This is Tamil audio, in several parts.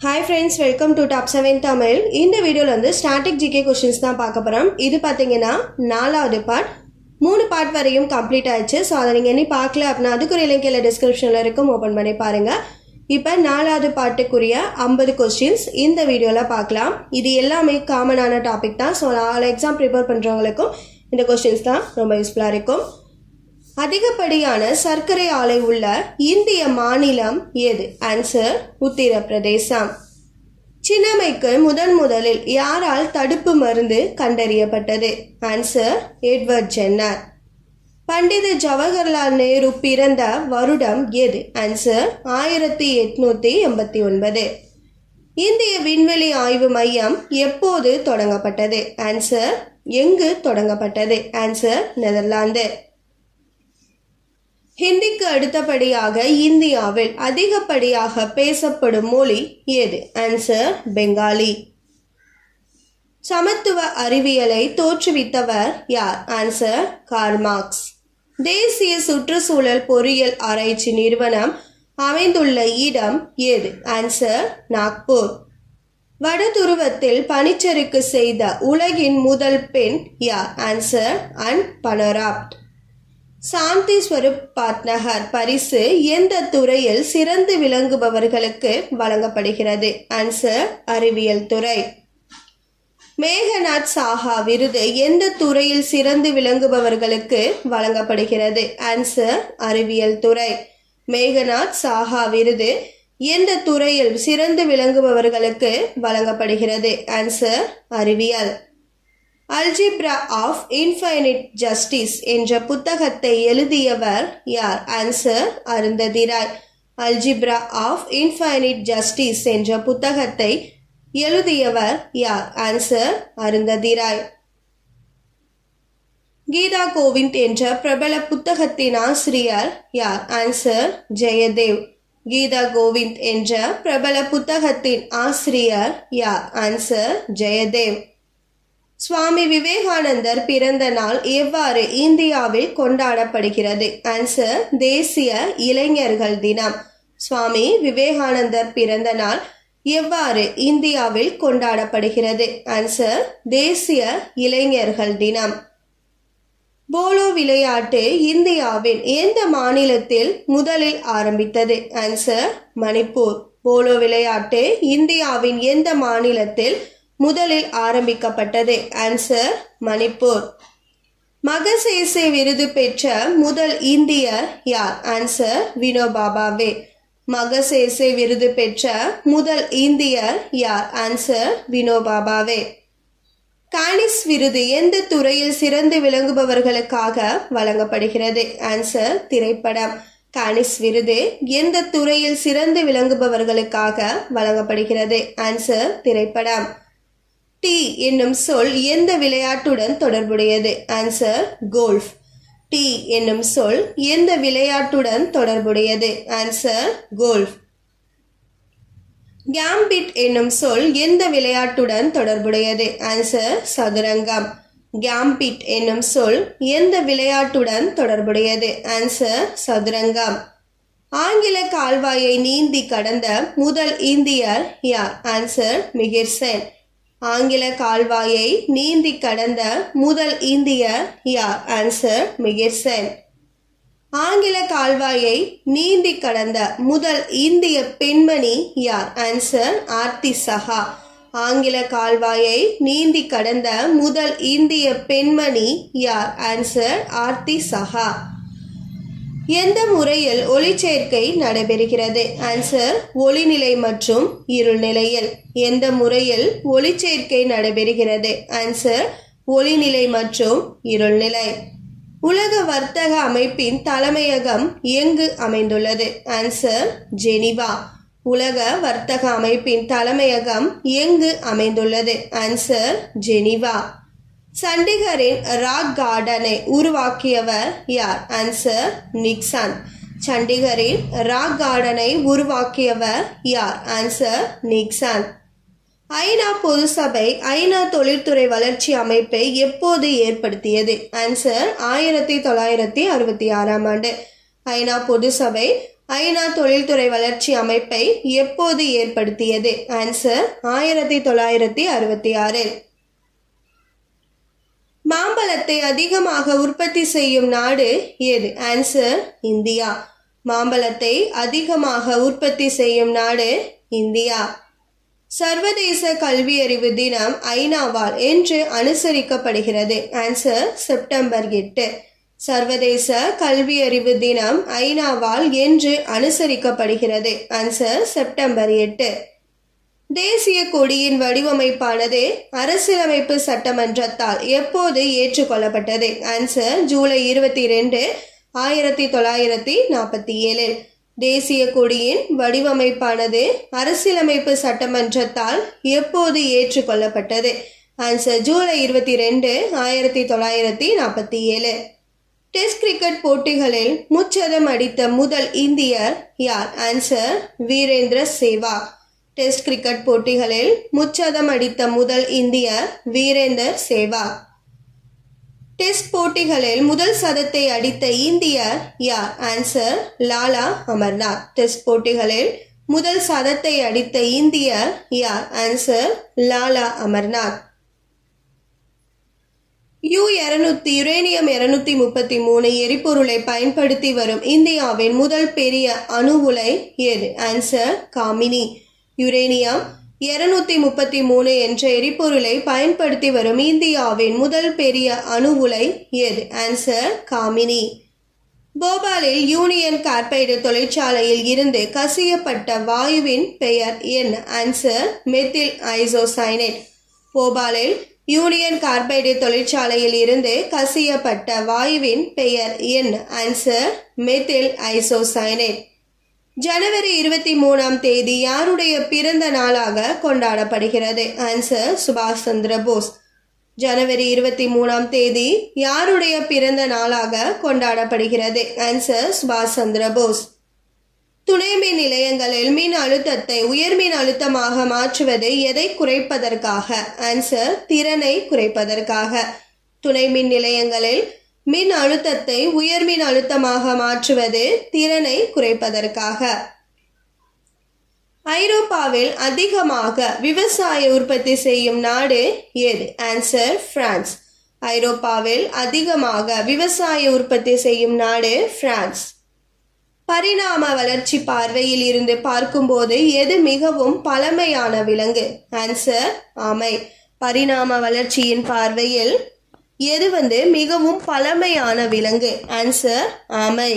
hi friends welcome to top seven Tamil இந்த வீடியோவில் வந்து ஸ்டாட்டிக் ஜிகே கொஷின்ஸ் தான் பார்க்க போகிறோம் இது பார்த்தீங்கன்னா நாலாவது பார்ட் மூணு பார்ட் வரையும் கம்ப்ளீட் ஆயிடுச்சு ஸோ அதை நீங்கள் இனி பார்க்கல அப்படின்னா அதுக்கு ஒரு லிங்க் இல்லை டிஸ்கிரிப்ஷனில் இருக்கும் ஓப்பன் பண்ணி பாருங்கள் இப்போ நாலாவது பாட்டுக்குரிய ஐம்பது கொஸ்டின்ஸ் இந்த வீடியோவில் பார்க்கலாம் இது எல்லாமே காமனான டாபிக் தான் ஸோ நாலு எக்ஸாம் ப்ரிப்பேர் பண்ணுறவங்களுக்கும் இந்த கொஸ்டின்ஸ் தான் ரொம்ப யூஸ்ஃபுல்லாக இருக்கும் அதிகப்படியான சர்க்கரை ஆலை உள்ள இந்திய மாநிலம் எது ஆன்சர் உத்தரப்பிரதேசம் சின்னமைக்கு முதன் முதலில் யாரால் தடுப்பு மருந்து கண்டறியப்பட்டது answer Edward Jenner Pandit Jawaharlal Nehru பிறந்த வருடம் எது ஆன்சர் ஆயிரத்தி எட்நூத்தி எண்பத்தி ஒன்பது இந்திய விண்வெளி ஆய்வு மையம் எப்போது தொடங்கப்பட்டது ஆன்சர் எங்கு தொடங்கப்பட்டது ஆன்சர் நெதர்லாந்து ஹிந்திக்கு அடுத்தபடியாக இந்தியாவில் அதிகப்படியாக பேசப்படும் மொழி எது ஆன்சர் பெங்காலி சமத்துவ அறிவியலை தோற்றுவித்தவர் யார் ஆன்சர் கார்மார்க்ஸ் தேசிய சுற்றுச்சூழல் பொறியியல் ஆராய்ச்சி நிறுவனம் அமைந்துள்ள இடம் எது ஆன்சர் நாக்பூர் வட துருவத்தில் பனிச்சறுக்கு செய்த உலகின் முதல் பெண் யார் answer Ann Bancroft Shanti Swarup Bhatnagar பரிசு எந்த துறையில் சிறந்து விளங்குபவர்களுக்கு வழங்கப்படுகிறது ஆன்சர் அறிவியல் துறை மேகநாத் சாஹா விருது எந்த துறையில் சிறந்து விளங்குபவர்களுக்கு வழங்கப்படுகிறது ஆன்சர் அறிவியல் துறை மேகநாத் சாஹா விருது எந்த துறையில் சிறந்து விளங்குபவர்களுக்கு வழங்கப்படுகிறது ஆன்சர் அறிவியல் அல்ஜிப்ரா ஆஃப் இன்ஃபைனிட் ஜஸ்டிஸ் என்ற புத்தகத்தை எழுதியவர் யார் answer அருந்ததிராய் algebra of infinite justice என்ற புத்தகத்தை எழுதியவர் யார் ஆன்சர் அருந்ததிராய் கீதா கோவிந்த் என்ற பிரபல புத்தகத்தின் ஆசிரியர் யார் ஆன்சர் ஜெயதேவ் கீதா கோவிந்த் என்ற பிரபல புத்தகத்தின் ஆசிரியர் யார் ஆன்சர் ஜெயதேவ் சுவாமி விவேகானந்தர் பிறந்த நாள் எவ்வாறு இந்தியாவில் கொண்டாடப்படுகிறது ஆன்சர் தேசிய இளைஞர்கள் தினம் சுவாமி விவேகானந்தர் பிறந்த நாள் எவ்வாறு இந்தியாவில் கொண்டாடப்படுகிறது ஆன்சர் தேசிய இளைஞர்கள் தினம் போலோ விளையாட்டு இந்தியாவின் எந்த மாநிலத்தில் முதலில் ஆரம்பித்தது ஆன்சர் மணிப்பூர் போலோ விளையாட்டு இந்தியாவின் எந்த மாநிலத்தில் முதலில் ஆரம்பிக்கப்பட்டது ஆன்சர் மணிப்பூர் மகசேசே விருது பெற்ற முதல் இந்தியர் யார் ஆன்சர் வினோபாபாவே மகசேசே விருது பெற்ற முதல் இந்தியர் யார் ஆன்சர் வினோபாபாவே கானிஸ் விருது எந்த துறையில் சிறந்து விளங்குபவர்களுக்காக வழங்கப்படுகிறது ஆன்சர் திரைப்படம் கானிஸ் விருது எந்த துறையில் சிறந்து விளங்குபவர்களுக்காக வழங்கப்படுகிறது ஆன்சர் திரைப்படம் டி என்னும் சொல் எந்த விளையாட்டுடன் தொடர்புடையது ஆன்சர் கோல்ஃப் டி என்னும் சொல் எந்த விளையாட்டுடன் தொடர்புடையது ஆன்சர் கோல்ஃப் கேம்பிட் என்னும் சொல் எந்த விளையாட்டுடன் தொடர்புடையது ஆன்சர் சதுரங்கம் கேம்பிட் என்னும் சொல் எந்த விளையாட்டுடன் தொடர்புடையது ஆன்சர் சதுரங்கம் ஆங்கில கால்வாயை நீந்தி கடந்த முதல் இந்தியர் யார் ஆன்சர் மிகிர்சென் ஆங்கில கால்வாயை நீந்தி கடந்த முதல் இந்தியர் யார் ஆன்சர் மிகிர்சென் ஆங்கில கால்வாயை நீந்தி கடந்த முதல் இந்திய பெண்மணி யார் ஆன்சர் ஆர்த்தி சஹா ஆங்கில கால்வாயை நீந்தி கடந்த முதல் இந்திய பெண்மணி யார் ஆன்சர் ஆர்த்தி சஹா எந்த முறையில் ஒளிச்சேர்க்கை நடைபெறுகிறது ஆன்சர் ஒளிநிலை மற்றும் இருள்நிலையில் எந்த முறையில் ஒளிச்சேர்க்கை நடைபெறுகிறது ஆன்சர் ஒளிநிலை மற்றும் இருள்நிலை உலக வர்த்தக அமைப்பின் தலைமையகம் எங்கு அமைந்துள்ளது ஆன்சர் ஜெனிவா உலக வர்த்தக அமைப்பின் தலைமையகம் எங்கு அமைந்துள்ளது ஆன்சர் ஜெனிவா சண்டிகரின் ராக் கார்டனை உருவாக்கியவர் யார் ஆன்சர் நிக்சன் சண்டிகரின் ராக் கார்டனை உருவாக்கியவர் யார் ஆன்சர் நிக்சன் ஐநா பொது சபை ஐநா தொழில்துறை வளர்ச்சி அமைப்பை எப்போது ஏற்படுத்தியது ஆன்சர் ஆயிரத்தி தொள்ளாயிரத்தி அறுபத்தி ஆறாம் ஆண்டு ஐநா பொது சபை ஐநா தொழில்துறை வளர்ச்சி அமைப்பை எப்போது ஏற்படுத்தியது ஆன்சர் ஆயிரத்தி தொள்ளாயிரத்தி அறுபத்தி ஆறு மாம்பழத்தை அதிகமாக உற்பத்தி செய்யும் நாடு எது ஆன்சர் இந்தியா மாம்பழத்தை அதிகமாக உற்பத்தி செய்யும் நாடு இந்தியா சர்வதேச கல்வியறிவு தினம் ஐநாவால் என்று அனுசரிக்கப்படுகிறது ஆன்சர் செப்டம்பர் எட்டு சர்வதேச கல்வியறிவு தினம் ஐநாவால் என்று அனுசரிக்கப்படுகிறது ஆன்சர் செப்டம்பர் எட்டு தேசிய கொடியின் வடிவமைப்பானது அரசியலமைப்பு சட்டமன்றத்தால் எப்போது ஏற்றுக்கொள்ளப்பட்டது ஆன்சர் ஜூலை இருபத்தி ரெண்டு ஆயிரத்தி தொள்ளாயிரத்தி நாற்பத்தி ஏழில் தேசிய கொடியின் வடிவமைப்பானது அரசியலமைப்பு சட்டமன்றத்தால் எப்போது ஏற்றுக்கொள்ளப்பட்டது ஆன்சர் ஜூலை இருபத்தி ரெண்டு ஆயிரத்தி தொள்ளாயிரத்தி நாற்பத்தி ஏழு டெஸ்ட் கிரிக்கெட் போட்டிகளில் முச்சதம் அடித்த முதல் இந்தியர் யார் answer Virender Sehwag test cricket போட்டிகளில் முச்சதம் அடித்த முதல் இந்தியர் வீரேந்தர் சேவாக் டெஸ்ட் போட்டிகளில் முதல் சதத்தை அடித்த இந்தியர் யார் ஆன்சர் லாலா அமர்நாத் டெஸ்ட் போட்டிகளில் முதல் சதத்தை அடித்த இந்தியர் யார் ஆன்சர் லாலா அமர்நாத் யு இருநூத்தி யுரேனியம் இருநூத்தி முப்பத்தி மூணு எரிபொருளை பயன்படுத்தி வரும் இந்தியாவின் முதல் பெரிய அணு உலை எது ஆன்சர் காமினி யுரேனியம் இருநூத்தி முப்பத்தி மூணு என்ற எரிபொருளை பயன்படுத்தி வரும் இந்தியாவின் முதல் பெரிய அணு உலை எது ஆன்சர் காமினி போபாலில் யூனியன் கார்பைடு தொழிற்சாலையில் இருந்து கசியப்பட்ட வாயுவின் பெயர் என்ன ஆன்சர் மெத்தில் ஐசோசைனேட் போபாலில் யூனியன் கார்பைடு தொழிற்சாலையில் இருந்து கசியப்பட்ட வாயுவின் பெயர் என்ன ஆன்சர் மெத்தில் ஐசோசைனேட் ஜனவரி இருபத்தி மூணாம் தேதி யாருடைய பிறந்த நாளாக கொண்டாடப்படுகிறது ஆன்சர் சுபாஷ் சந்திர போஸ் ஜனவரி இருபத்தி மூணாம் தேதி யாருடைய பிறந்த நாளாக கொண்டாடப்படுகிறது ஆன்சர் சுபாஷ் சந்திர போஸ் துணை மின் நிலையங்களில் மின் அழுத்தத்தை உயர் மின் அழுத்தமாக மாற்றுவது எதை குறைப்பதற்காக ஆன்சர் திறனை குறைப்பதற்காக துணை மின் நிலையங்களில் மின் அழுத்தத்தை உயர் மின் அழுத்தமாக மாற்றுவது திறனை குறைப்பதற்காக ஐரோப்பாவில் அதிகமாக விவசாய உற்பத்தி செய்யும் நாடு எது ஆன்சர் பிரான்ஸ் ஐரோப்பாவில் அதிகமாக விவசாய உற்பத்தி செய்யும் நாடு பிரான்ஸ் பரிணாம வளர்ச்சி பார்வையில் இருந்து பார்க்கும்போது எது மிகவும் பழமையான விலங்கு ஆன்சர் ஆமை பரிணாம வளர்ச்சியின் பார்வையில் எது வந்து மிகவும் பழமையான விலங்கு ஆன்சர் ஆமை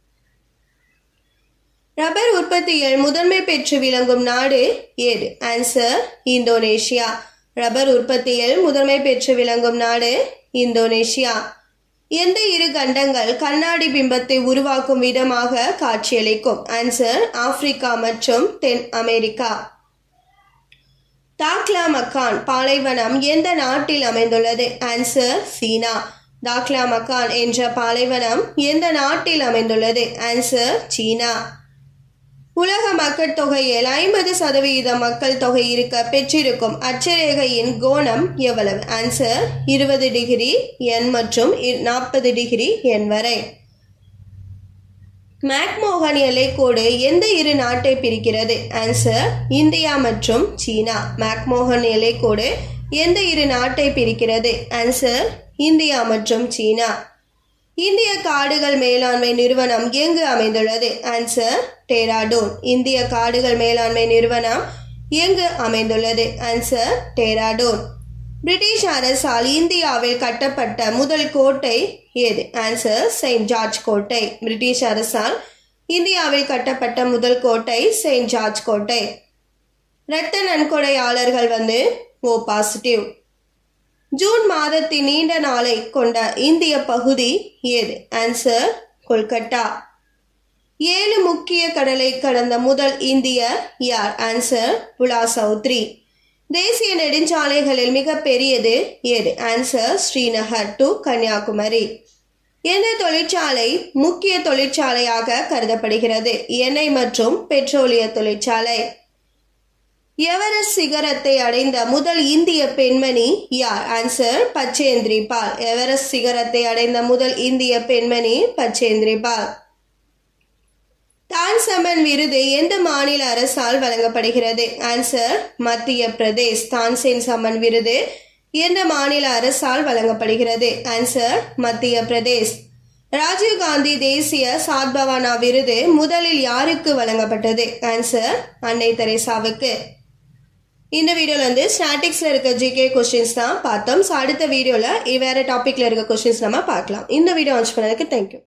ரப்பர் உற்பத்தியில் முதன்மை பெற்று விளங்கும் நாடு எது ஆன்சர் இந்தோனேஷியா ரப்பர் உற்பத்தியில் முதன்மை பெற்று விளங்கும் நாடு இந்தோனேஷியா எந்த இரு கண்டங்கள் கண்ணாடி பிம்பத்தை உருவாக்கும் விதமாக காட்சியளிக்கும் ஆன்சர் ஆப்பிரிக்கா மற்றும் தென் அமெரிக்கா தாக்லா மக்கான் பாலைவனம் எந்த நாட்டில் அமைந்துள்ளது ஆன்சர் சீனா தாக்லா மக்கான் என்ற பாலைவனம் எந்த நாட்டில் அமைந்துள்ளது ஆன்சர் சீனா உலக மக்கள் தொகையில் ஐம்பது சதவிகித மக்கள் தொகை இருக்க பெற்றிருக்கும் அச்சரேகையின் கோணம் எவ்வளவு ஆன்சர் இருபது டிகிரி என் மற்றும் நாற்பது டிகிரி என் வரை மேக்மோகன் எல்லைக்கோடு எந்த இரு நாட்டை பிரிக்கிறது ஆன்சர் இந்தியா மற்றும் சீனா மேக்மோகன் எல்லைக்கோடு எந்த இரு நாட்டை பிரிக்கிறது ஆன்சர் இந்தியா மற்றும் சீனா இந்திய காடுகள் மேலாண்மை நிறுவனம் எங்கு அமைந்துள்ளது ஆன்சர் டேராடூன் இந்திய காடுகள் மேலாண்மை நிறுவனம் எங்கு அமைந்துள்ளது ஆன்சர் டேராடூன் பிரிட்டிஷ் அரசால் இந்தியாவில் கட்டப்பட்ட முதல் கோட்டை எது ஆன்சர் செயின்ட் ஜார்ஜ் கோட்டை பிரிட்டிஷ் அரசால் இந்தியாவில் கட்டப்பட்ட முதல் கோட்டை செயின்ட் ஜார்ஜ் கோட்டை இரத்த நன்கொடையாளர்கள் வந்து ஓ பாசிட்டிவ் ஜூன் மாதத்தின் நீண்ட நாளை கொண்ட இந்திய பகுதி ஏது ஆன்சர் கொல்கட்டா ஏழு முக்கிய கடலை கடந்த முதல் இந்தியர் யார் ஆன்சர் புலா சௌத்ரி தேசிய நெடுஞ்சாலைகளில் மிக பெரியது ஏது ஆன்சர் ஸ்ரீநகர் டு கன்னியாகுமரி எந்த தொழிற்சாலை முக்கிய தொழிற்சாலையாக கருதப்படுகிறது எண்ணெய் மற்றும் பெட்ரோலிய தொழிற்சாலை எவரெஸ்ட் சிகரத்தை அடைந்த முதல் இந்திய பெண்மணி யார் ஆன்சர் பச்சேந்திரி பால் எவரெஸ்ட் சிகரத்தை அடைந்த முதல் இந்திய பெண்மணி பச்சேந்திரி பால் தான் சமன் விருது எந்த மாநில அரசால் வழங்கப்படுகிறது ஆன்சர் மத்திய பிரதேஷ் தான்சேன் சமன் விருது எந்த மாநில அரசால் வழங்கப்படுகிறது ஆன்சர் மத்திய பிரதேஷ் ராஜீவ் காந்தி தேசிய சாத்பவானா விருது முதலில் யாருக்கு வழங்கப்பட்டது ஆன்சர் அன்னை தெரேசாவுக்கு இந்த வீடியோவில் வந்து ஸ்டாட்டிக்ஸில் இருக்க ஜிகே கொஸ்டின்ஸ் தான் பார்த்தோம் ஸோ அடுத்த வீடியோவில் வேறு டாப்பிக்கில் இருக்க கொஸ்டின்ஸ் நம்ம பார்க்கலாம் இந்த வீடியோ வாட்ச் பண்ணதுக்கு தேங்க்யூ